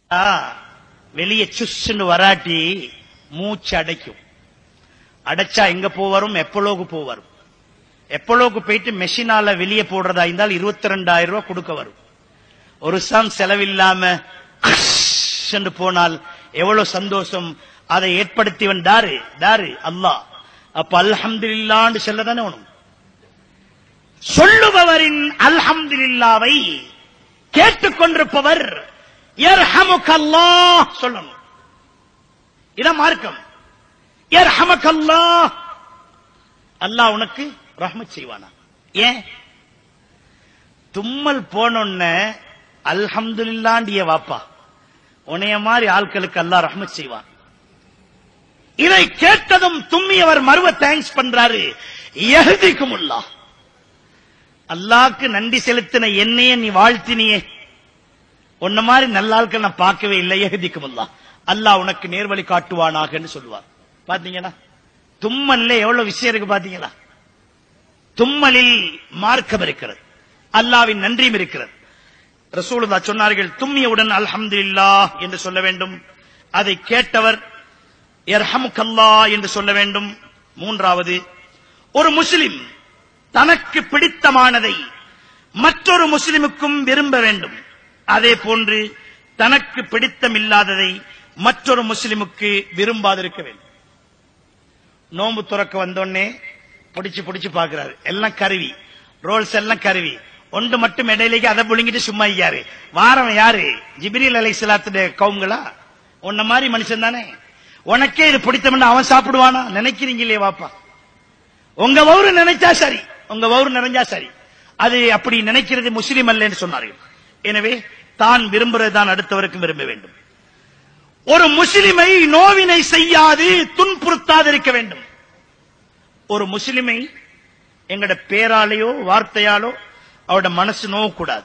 ஆ, வெளியே சுஸ்ன்னு வராட்டி மூச்சு அடைக்கும் அடைச்சா எங்க போவரும் எப்பளோக்கு போவரும் எப்பளோக்கு போயிட்டு மெஷினால வெளியே போடுறதா இருந்தால் இருபத்தி ரெண்டாயிரம் ரூபாய் கொடுக்க வரும் ஒரு சாம் செலவில்லாம என்று போனால் எவ்வளவு சந்தோஷம் அதை ஏற்படுத்தியவன் தாரு தாரு அல்லாஹ் அப்ப அல்ஹம்துலில்லான்னு சொல்லதானே வேணும் சொல்லுபவரின் அல்ஹம்துலில்லாவை கேட்டுக்கொண்டிருப்பவர் யர்ஹமுக்கல்லாஹ் சொல்லணும் இதான் மார்க்கம் யர்ஹமக்கல்லாஹ் அல்லாஹ் உனக்கு ரஹ்மத் செய்வானா ஏன் தும்மல் போனோன்ன அல்ஹம்துலில்லாண்டிய வாப்பா உன்னைய மாதிரி ஆட்களுக்கு அல்லாஹ் ரஹ்மத் செய்வான் இதை கேட்டதும் தும்மியவர் மறுவ தேங்க்ஸ் பண்றாரு எஹதிக்குமுல்லா அல்லாஹ்க்கு நன்றி செலுத்தின என்னையே நீ வாழ்த்தினியே உன்ன மாதிரி நல்ல ஆட்கள் நான் பார்க்கவே இல்லை எஹதிக்குமுல்லா அல்லாஹ் உனக்கு நேர்வழி காட்டுவானாகன்னு சொல்லுவார் பாத்தீங்களா தும்மல்ல எவ்வளவு விஷயம் இருக்கு பாத்தீங்களா தும்மலில் மார்க்கம் இருக்கிறது அல்லாவின் நன்றியும் இருக்கிறது ரசூலுல்லா சொன்னார்கள் தும்மியவுடன் அல்ஹம்துலில்லாஹ் என்று சொல்ல வேண்டும் அதை கேட்டவர் யர்ஹமுக்கல்லா என்று சொல்ல வேண்டும் மூன்றாவது ஒரு முஸ்லிம் தனக்கு பிடித்தமானதை மற்றொரு முஸ்லிமுக்கும் விரும்ப வேண்டும் அதே போன்று தனக்கு பிடித்தமில்லாததை மற்றொரு முஸ்லிமுக்கு விரும்பாதிருக்க வேண்டும் நோன்பு துறக்க வந்தோடனே பிடிச்சு பிடிச்சு பாக்குறாரு எல்லாம் கருவி ரோல்ஸ் எல்லாம் கருவி ஒன்று மட்டும் இடையிலேக்கு அதை புழுங்கிட்டு சும்மா ஐயாரு வாரம் யாரு ஜிப்ரீல் அலை சலாத்துடைய கவுங்களா உன்ன மாதிரி மனுஷன் தானே உனக்கே இது பிடித்தம்னு அவன் சாப்பிடுவானா நினைக்கிறீங்களே வாப்பா உங்க வவுறு நினைச்சா சரி உங்க வவுறு நிறைஞ்சா சரி அது அப்படி நினைக்கிறது முஸ்லிம் அல்லன்னு சொன்னார்கள் எனவே தான் விரும்புறது தான் அடுத்தவருக்கும் விரும்ப வேண்டும் ஒரு முஸ்லிமை நோவினை செய்யாது துன்புறுத்தாதிருக்க வேண்டும் ஒரு முஸ்லிமை எங்கட பேராலேயோ வார்த்தையாலோ அவரோட மனசு நோவக்கூடாது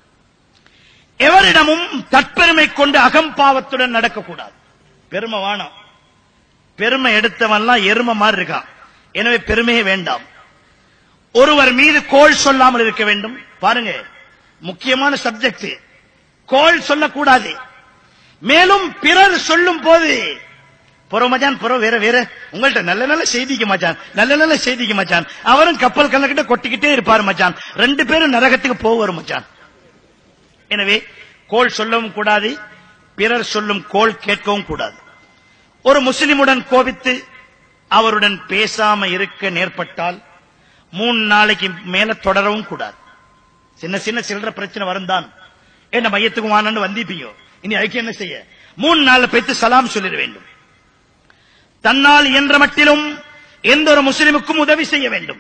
எவரிடமும் தற்பெருமை கொண்டு அகம்பாவத்துடன் நடக்கக்கூடாது பெருமை வானம் பெருமை எடுத்தவன்லாம் எருமை மாதிரி இருக்கான் எனவே பெருமையே வேண்டாம் ஒருவர் மீது கோள் சொல்லாமல் இருக்க வேண்டும் பாருங்க முக்கியமான சப்ஜெக்ட் கோள் சொல்லக்கூடாது மேலும் பிறர் சொல்லும் போது புற மச்சான் புற வேற வேற உங்கள்ட்ட நல்ல நல்ல செய்திக்கு மச்சான் நல்ல நல்ல செய்திக்கு மச்சான் அவரும் கப்பல் கல்லக்கிட்ட கொட்டிக்கிட்டே இருப்பாரு மச்சான் ரெண்டு பேரும் நரகத்துக்கு போவார் மச்சான் எனவே கோள் சொல்லவும் கூடாது பிறர் சொல்லும் கோள் கேட்கவும் கூடாது ஒரு முஸ்லிமுடன் கோபித்து அவருடன் பேசாம இருக்க நேர்பட்டால் மூணு நாளைக்கு மேல தொடரவும் கூடாது சின்ன சின்ன சில்லற பிரச்சனை வருந்தான் என்ன மையத்துக்கு வானன்னு வந்திப்பீங்க இனி அதுக்கு என்ன செய்ய மூணு நாள் பேத்து சலாம் சொல்லிட வேண்டும் தன்னால் இயன்ற மட்டிலும் எந்த ஒரு முஸ்லிமுக்கும் உதவி செய்ய வேண்டும்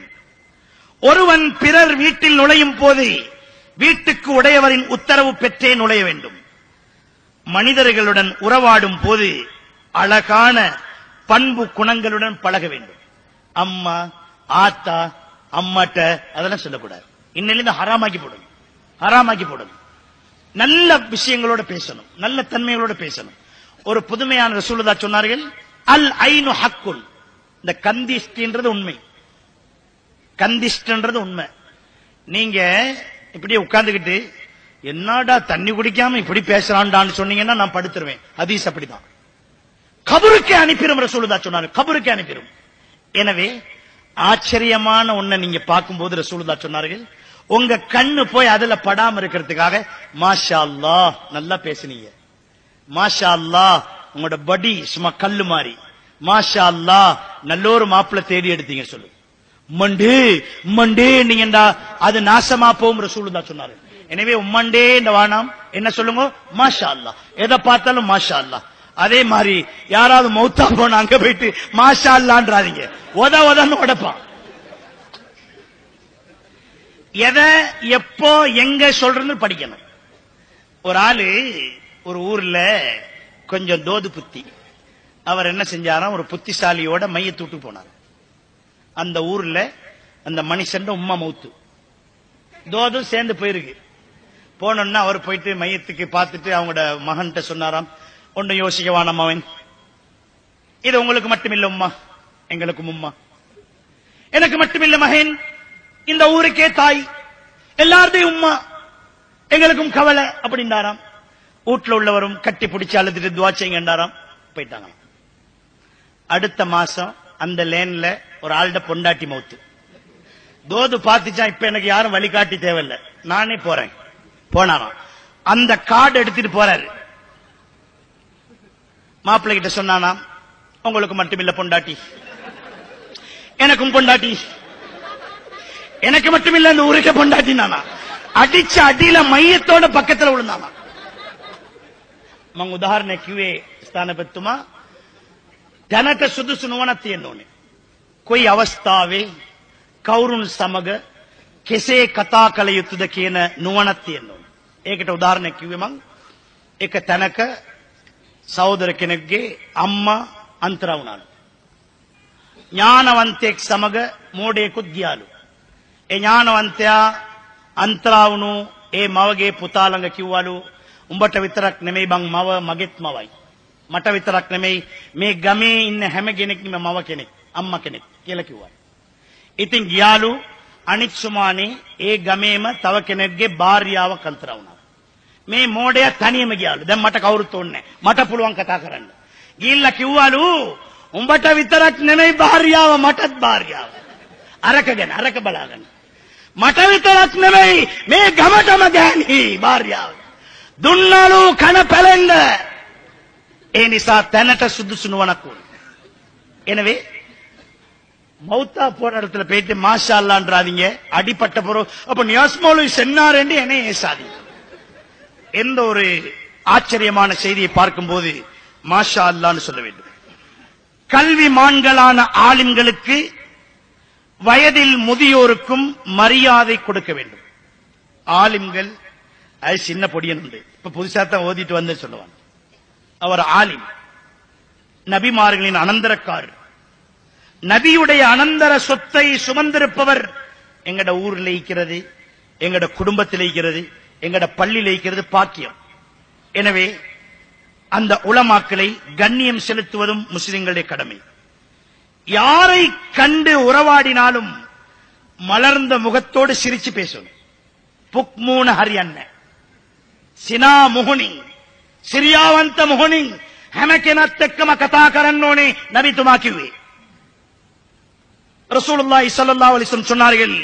ஒருவன் பிறர் வீட்டில் நுழையும் போது வீட்டுக்கு உடையவரின் உத்தரவு பெற்றே நுழைய வேண்டும் மனிதர்களுடன் உறவாடும் போது அழகான பண்பு குணங்களுடன் பழக வேண்டும் அம்மா ஆத்தா அம்மாட்ட அதெல்லாம் சொல்லக்கூடாது இன்னிலிருந்து ஹராமாக்கி போடணும் ஹராமாக்கி போடணும் நல்ல விஷயங்களோட பேசணும் நல்ல தன்மைகளோட பேசணும் ஒரு புதுமையான ரசூலுதா சொன்னார்கள் அல் ஐனு ஹக்குல் இந்த கந்திஷ்டின்றது உண்மை கந்திஷ்டன்றது உண்மை நீங்க இப்படியே உட்கார்ந்துகிட்டு என்னடா தண்ணி குடிக்காம இப்படி பேசுறான்டான்னு சொன்னீங்கன்னா நான் படுத்துருவேன் ஹதீஸ் அப்படிதான் கபருக்கே அனுப்பிடும் ரசூலுதா சொன்னாரு கபருக்கே அனுப்பிடும் எனவே ஆச்சரியமான ஒன்ன நீங்க பார்க்கும்போது ரசூலுதா சொன்னார்கள் உங்க கண்ணு போய் அதுல படாம இருக்கிறதுக்காக மாஷா அல்லாஹ் நல்லா பேசுனீங்க மாஷா அல்லாஹ் உங்களோட படி சும்மா கல்லு மாதிரி மாஷா அல்லாஹ் நல்ல ஒரு மாப்பிள்ள தேடி எடுத்தீங்க சொல்லு மண்டே மண்டே நீங்கடா அது நாசமா போகும் ரசூலுதா சொன்னாரு எனவே உம்மண்டே இந்த வானாம் என்ன சொல்லுங்க மாஷா அல்லாஹ் எதை பார்த்தாலும் மாஷா அல்லாஹ் அதே மாதிரி யாராவது மௌத்தா போன அங்க போயிட்டு மாஷா அல்லான்றாதீங்க உத உதன்னு உடைப்பான் எதை எப்போ எங்க சொல்றதுன்னு படிக்கணும் ஒரு ஆளு ஒரு ஊர்ல கொஞ்சம் தோது புத்தி அவர் என்ன செஞ்சாராம் ஒரு புத்திசாலியோட மைய தூட்டு போனார் அந்த ஊர்ல அந்த மனுஷன் உம்மா மௌத்து தோதும் சேர்ந்து போயிருக்கு போனோம்னா அவர் போயிட்டு மையத்துக்கு பார்த்துட்டு அவங்களோட மகன்கிட்ட சொன்னாராம் ஒன்றும் யோசிக்க வேணாம் அவன் இது உங்களுக்கு மட்டுமில்ல உம்மா எங்களுக்கும் உம்மா எனக்கு மட்டுமில்ல மகன் இந்த ஊருக்கே தாய் எல்லாருடையும் உம்மா எங்களுக்கும் கவலை அப்படின்னாராம் வீட்டுல உள்ளவரும் கட்டி பிடிச்சு அழுதுட்டு துவா செய்யுங்கண்டாராம் போயிட்டாங்க அடுத்த மாசம் அந்த லேன்ல ஒரு ஆள்கிட்ட பொண்டாட்டி மௌத்து தோது பார்த்துச்சா இப்ப எனக்கு யாரும் வழிகாட்டி தேவையில்ல நானே போறேன் போனாராம் அந்த கார்டு எடுத்துட்டு போறாரு மாப்பிள்ளை கிட்ட சொன்னானா உங்களுக்கு மட்டுமில்ல பொண்டாட்டி எனக்கும் பொண்டாட்டி எனக்கு மட்டுமில்ல அந்த ஊருக்கே பொண்டாட்டி நானா அடிச்ச அடியில மையத்தோட பக்கத்துல விழுந்தானா මං උදාහරණයක් කිව්වේ ස්ථානපතිතුමා දැනට සුදුසු නොවන තියෙන්න ඕනේ. කොයි අවස්ථාවේ කවුරුන් සමග කෙසේ කතා කළ යුතුද කියන නුවණක් තියෙන්න ඕනේ. ඒකට උදාහරණයක් කිව්වේ මං එක තැනක සහෝදර කෙනෙක්ගේ අම්මා අන්තර වුණාලු. ඥානවන්තයෙක් සමග මෝඩයෙකුත් ගියාලු. ඒ ඥානවන්තයා අන්තරා වුණු ඒ මවගේ පුතා ළඟ කිව්වලු උඹට විතරක් නෙමෙයි බං මව මගෙත් මවයි. මට විතරක් නෙමෙයි මේ ගමේ ඉන්න හැම කෙනෙක්ම මව කෙනෙක් අම්මා කෙනෙක් කියලා කිව්වා. ඉතින් ගියාලු අනිත් සුමානේ ඒ ගමේම තව කෙනෙක්ගේ භාර්යාවක් අන්තරා වුණා. මේ මෝඩයා තනියම ගියාලු. දැන් මට කවුරුත් ඕනේ නැහැ. මට පුළුවන් කතා කරන්න. ගිහිල්ලා කිව්වලු උඹට විතරක් නෙමෙයි භාර්යාව මටත් භාර්යාව. අරක ගැන අරක බලාගන්න. මට විතරක් නෙමෙයි මේ ගමටම ගෑණි භාර්යාව. දුන්නලු කන පැලෙන්න. ඒ නිසා තැනට සුදුසු නුවණක් ඕනේ. எனவே மௌத்தா போற இடத்துல போயிட்டு மாஷா அல்லான்றாதீங்க அடிப்பட்ட பிறகு அப்ப நியாஸ் மௌலவி சென்னாரேண்டு என்னை ஏசாதீங்க எந்த ஒரு ஆச்சரியமான செய்தியை பார்க்கும்போது மாஷா அல்லான்னு சொல்ல வேண்டும் கல்வி மான்களான ஆலிம்களுக்கு வயதில் முதியோருக்கும் மரியாதை கொடுக்க வேண்டும் ஆலிம்கள் அது சின்ன பொடியன் உண்டு இப்ப புதுசா தான் ஓதிட்டு வந்து சொல்லுவாங்க அவர் ஆலிம் நபிமார்களின் அனந்தரக்காரர் நபியுடைய அனந்தர சொத்தை சுமந்திருப்பவர் எங்கட ஊர்ல இருக்கிறது எங்கட குடும்பத்தில் இருக்கிறது எங்கட பள்ளியில் இருக்கிறது பாக்கியம் எனவே அந்த உலமாக்களை கண்ணியம் செலுத்துவதும் முஸ்லிம்களுடைய கடமை யாரை கண்டு உறவாடினாலும் மலர்ந்த முகத்தோடு சிரிச்சு பேசணும் புக்மூன ஹரியன்ன සිනා මුහුණින් සිරියාවන්ත මුහුණින් හැම කෙනත් එක්කම කතා කරන්න ඕනේ නබිතුමා කිව්වේ. ரசூலுல்லாஹி ஸல்லல்லாஹு அலைஹி வஸல்லம் சொன்னார்கள்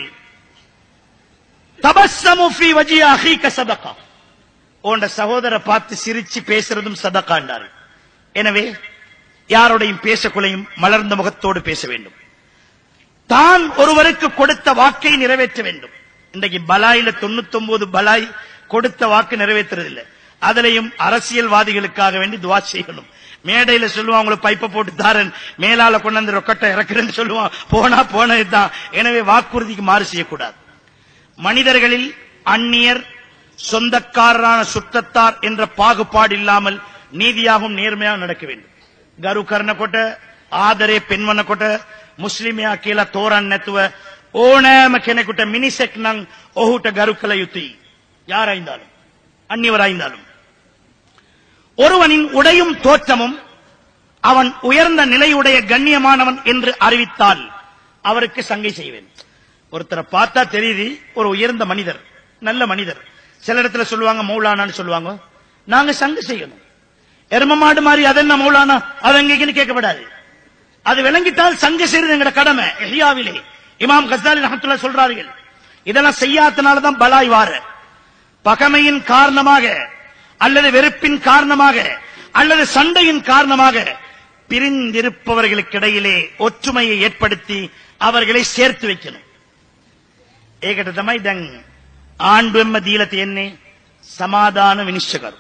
தபஸ்ஸமு ஃபீ வஜி அஹீக சதகா உண்ட சகோதர பார்த்து சிரிச்சு பேசுறதும் சதகாண்டார் எனவே யாரோடையும் பேசக்குள்ளையும் மலர்ந்த முகத்தோடு பேச வேண்டும் தான் ஒருவருக்கு கொடுத்த வாக்கை நிறைவேற்ற வேண்டும் இன்றைக்கு பலாயில தொண்ணூத்தி ஒன்பது பலாய் கொடுத்த வாக்கு நிறைவேற்றுறதில்லை அதுலயும் அரசியல்வாதிகளுக்காக வேண்டி துவா செய்யணும் மேடையில சொல்லுவான் உங்களுக்கு பைப்ப போட்டு தாரன் மேலால கொண்டு வந்து ரொக்கட்டை இறக்குறேன்னு சொல்லுவான் போனா போனதுதான் எனவே வாக்குறுதிக்கு மாறு செய்யக்கூடாது மனிதர்களில் அந்நியர் சொந்தக்காரரான சுற்றத்தார் என்ற பாகுபாடு இல்லாமல் நீதியாகவும் நேர்மையாக நடக்க வேண்டும் ගරු කරනකොට ආදරේ පෙන්වනකොට මුස්ලිමයා කියලා තෝරන්න නැතුව ඕනෑම කෙනෙකුට මිනිසෙක් නම් ඔහුට ගරු කළ යුතුයි. யாராய்ந்தாலும் அந்நியவராய்ந்தாலும் ஒருவனின் உடையும் தோற்றமும் அவன் உயர்ந்த நிலையுடைய கண்ணியமானவன் என்று அறிவித்தால் அவருக்கு சங்கை செய்வேன் ஒருத்தரை பார்த்தா தெரியுது ஒரு உயர்ந்த மனிதர் நல்ல மனிதர் சில இடத்துல சொல்லுவாங்க மௌலானான்னு சொல்லுவாங்க நாங்க சங்கு செய்யணும் எரும மாடு மாதிரி அதென்ன மௌலானா அது எங்கேன்னு கேட்கப்படாது அது விளங்கிட்டால் சங்க செய்யறது எங்கட கடமை எஹியாவிலே இமாம் கஸ்தாலி ரஹத்துல்லா சொல்றார்கள் இதெல்லாம் செய்யாதனாலதான் பலாய் வார பகமையின் காரணமாக அல்லது வெறுப்பின் காரணமாக அல்லது சண்டையின் காரணமாக பிரிந்திருப்பவர்களுக்கிடையிலே ஒற்றுமையை ஏற்படுத்தி அவர்களை சேர்த்து வைக்கணும் ඒකට තමයි දැන් ආණ්ඩුවෙන්ම දීලා තියෙන්නේ සමාදාන විනිශ්චකරු.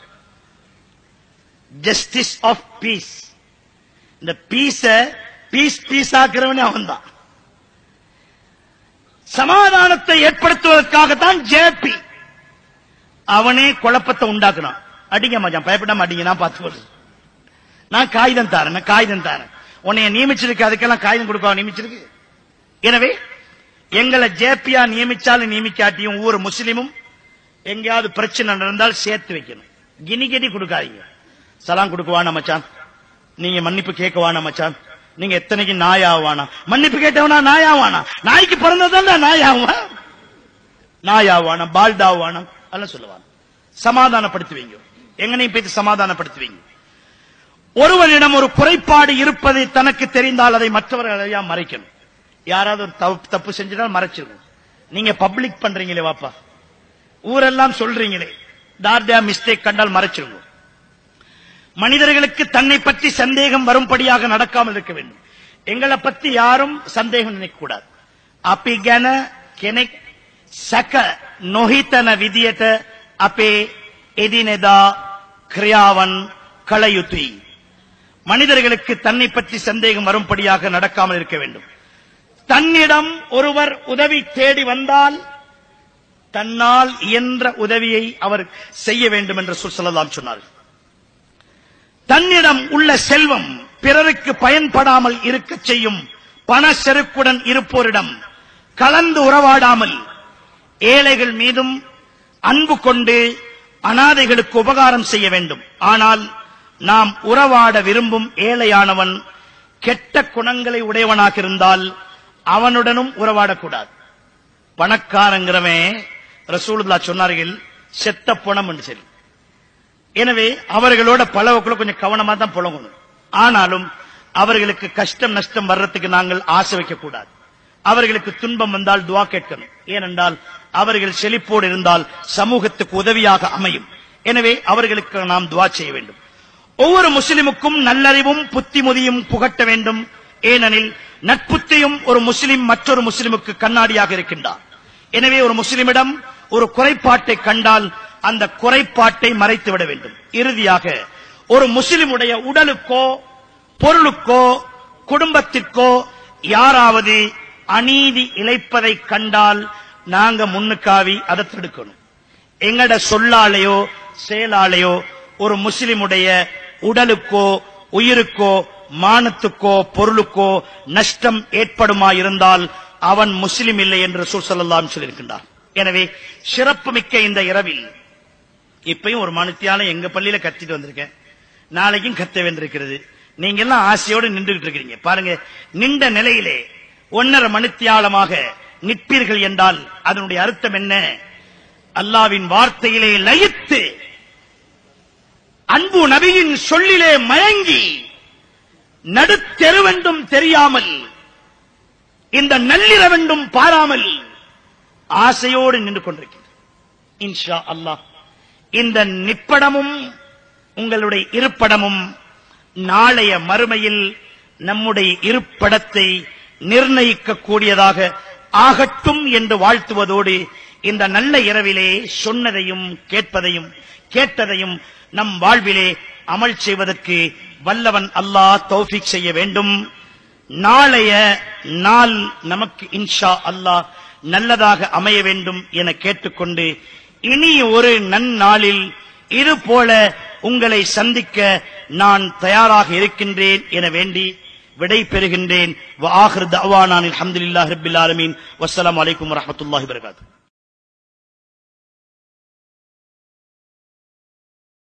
ஜஸ்டிஸ் ஆஃப் பீஸ் இந்த பீஸ பீஸ் பீஸ் ஆக்குறவனே அவன்தான் சமாதானத்தை ஏற்படுத்துவதற்காகத்தான் ஜேபி அவனே குழப்பத்தை உண்டாக்குனான் அடிங்க மச்சான் பயப்படாம அடிங்க நான் பார்த்து நான் காகிதம் தாரேன் நான் காகிதம் தாரேன் உன்னைய நியமிச்சிருக்கு அதுக்கெல்லாம் காகிதம் கொடுக்க நியமிச்சிருக்கு எனவே எங்களை ஜேபியா நியமிச்சாலும் நியமிக்காட்டியும் ஒவ்வொரு முஸ்லிமும் எங்கேயாவது பிரச்சனை நடந்தால் சேர்த்து வைக்கணும் கினி கினி கொடுக்காதீங்க சலாம் கொடுக்குவானா மச்சான் நீங்க மன்னிப்பு கேட்கவானா மச்சான் நீங்க எத்தனைக்கு நாயாவானா மன்னிப்பு கேட்டவனா நாயாவானா நாய்க்கு பிறந்ததான் நாயாவான் நாயாவானா பால்டாவானா எல்லாம் சொல்லுவாங்க சமாதானப்படுத்துவீங்க எங்கனையும் போய் சமாதானப்படுத்துவீங்க ஒருவனிடம் ஒரு குறைபாடு இருப்பது தனக்கு தெரிந்தால் அதை மற்றவர்கள் அறியா மறைக்கணும் யாராவது ஒரு தப்பு- தப்பு செஞ்சிட்டால் மறைச்சிருக்கும் நீங்க பப்ளிக் பண்றீங்களே வாப்பா ஊரெல்லாம் சொல்றீங்களே தார்டியா மிஸ்டேக் கண்டால் மறைச்சிருங்க மனிதர்களுக்கு தன்னை பற்றி சந்தேகம் வரும்படியாக நடக்காமல் இருக்க வேண்டும் எங்களை பத்தி யாரும் சந்தேகம் நினைக்க கூடாது අපි ගැන කෙනෙක් සැක නොහිතන විදියට අපේ එදිනෙදා கிரியாவன் கළ யுத்துයි மனிதர்களுக்கு தன்னை பற்றி சந்தேகம் வரும்படியாக நடக்காமல் இருக்க வேண்டும் தன்னிடம் ஒருவர் உதவி தேடி வந்தால் தன்னால் இயன்ற உதவியை அவர் செய்ய வேண்டும் என்று சொல்லலாம் சொன்னார் தன்னிடம் உள்ள செல்வம் பிறருக்கு பயன்படாமல் இருக்கச் செய்யும் பண செருக்குடன் இருப்போரிடம் கலந்து உறவாடாமல் ஏழைகள் மீதும் அன்பு கொண்டு அனாதைகளுக்கு உபகாரம் செய்ய வேண்டும் ஆனால் நாம் உறவாட விரும்பும் ஏழையானவன் கெட்ட குணங்களை உடையவனாக இருந்தால் அவனுடனும் உறவாடக்கூடாது பணக்காரங்கிறவன் ரசூலுல்லா சொன்னார்கள் செத்த பணம் என்று சரி எனவே அவர்களோட பழவக்குள்ள கொஞ்சம் கவனமா தான் புழங்கணும் ஆனாலும் அவர்களுக்கு கஷ்டம் நஷ்டம் வர்றதுக்கு நாங்கள் ஆசை வைக்க கூடாது அவர்களுக்கு துன்பம் வந்தால் துவா கேட்கணும் ஏனென்றால் அவர்கள் செழிப்போடு இருந்தால் சமூகத்துக்கு உதவியாக அமையும் எனவே அவர்களுக்கு நாம் துவா செய்ய வேண்டும் ஒவ்வொரு முஸ்லிமுக்கும் நல்லறிவும் புத்திமுதியும் புகட்ட வேண்டும் ஏனெனில் நட்புத்தியும் ஒரு முஸ்லிம் மற்றொரு முஸ்லிமுக்கு கண்ணாடியாக இருக்கின்றார் எனவே ஒரு முஸ்லிமிடம் ஒரு குறைபாட்டை கண்டால் அந்த குறைபாட்டை மறைத்து விட வேண்டும் இறுதியாக ஒரு முஸ்லிமுடைய உடலுக்கோ பொருளுக்கோ குடும்பத்திற்கோ யாராவது அநீதி இழைப்பதை கண்டால் நாங்க முன்னுக்காவி அதை தடுக்கணும் எங்கட சொல்லாலேயோ செயலாலேயோ ஒரு முஸ்லிமுடைய உடலுக்கோ உயிருக்கோ மானத்துக்கோ பொருளுக்கோ நஷ்டம் ஏற்படுமா இருந்தால் அவன் முஸ்லிம் இல்லை என்று ரசூல் ஸல்லல்லாஹு சொல்லியிருக்கின்றார் எனவே சிறப்பு மிக்க இந்த இரவில் இப்பயும் ஒரு மனுத்தியால எங்க பள்ளியில கத்திட்டு வந்திருக்கேன் நாளைக்கும் கத்த வேண்டியிருக்கிறது நீங்க எல்லாம் ஆசையோடு நின்றுகிட்டு இருக்கிறீங்க பாருங்க நின்ற நிலையிலே ஒன்னரை மணித்தியாலமாக நிற்பீர்கள் என்றால் அதனுடைய அர்த்தம் என்ன அல்லாவின் வார்த்தையிலே லயித்து அன்பு நபியின் சொல்லிலே மயங்கி நடுத்தெருவென்றும் தெரியாமல் இந்த நள்ளிரவென்றும் பாராமல் ஆசையோடு நின்று கொண்டிருக்கிறது இன்ஷா அல்லாஹ் இந்த நிப்படமும் உங்களுடைய இருப்படமும் நாளைய மறுமையில் நம்முடைய இருப்படத்தை நிர்ணயிக்க கூடியதாக ஆகட்டும் என்று வாழ்த்துவதோடு இந்த நல்ல இரவிலே சொன்னதையும் கேட்பதையும் கேட்டதையும் நம் வாழ்விலே அமல் செய்வதற்கு வல்லவன் அல்லாஹ் தௌஃபீக் செய்ய வேண்டும் நாளைய நாள் நமக்கு இன்ஷா அல்லாஹ் நல்லதாக அமைய வேண்டும் என கேட்டுக்கொண்டு இனி ஒரு நன்னாளில் இது போல உங்களை சந்திக்க நான் தயாராக இருக்கின்றேன் என வேண்டி விடை பெறுகின்றேன் வாஹிர் தவானான் அல்ஹம்துலில்லாஹி ரப்பில் ஆலமீன் வஸ்ஸலாமு அலைக்கும் வரஹ்மத்துல்லாஹி வபரகாத்துஹு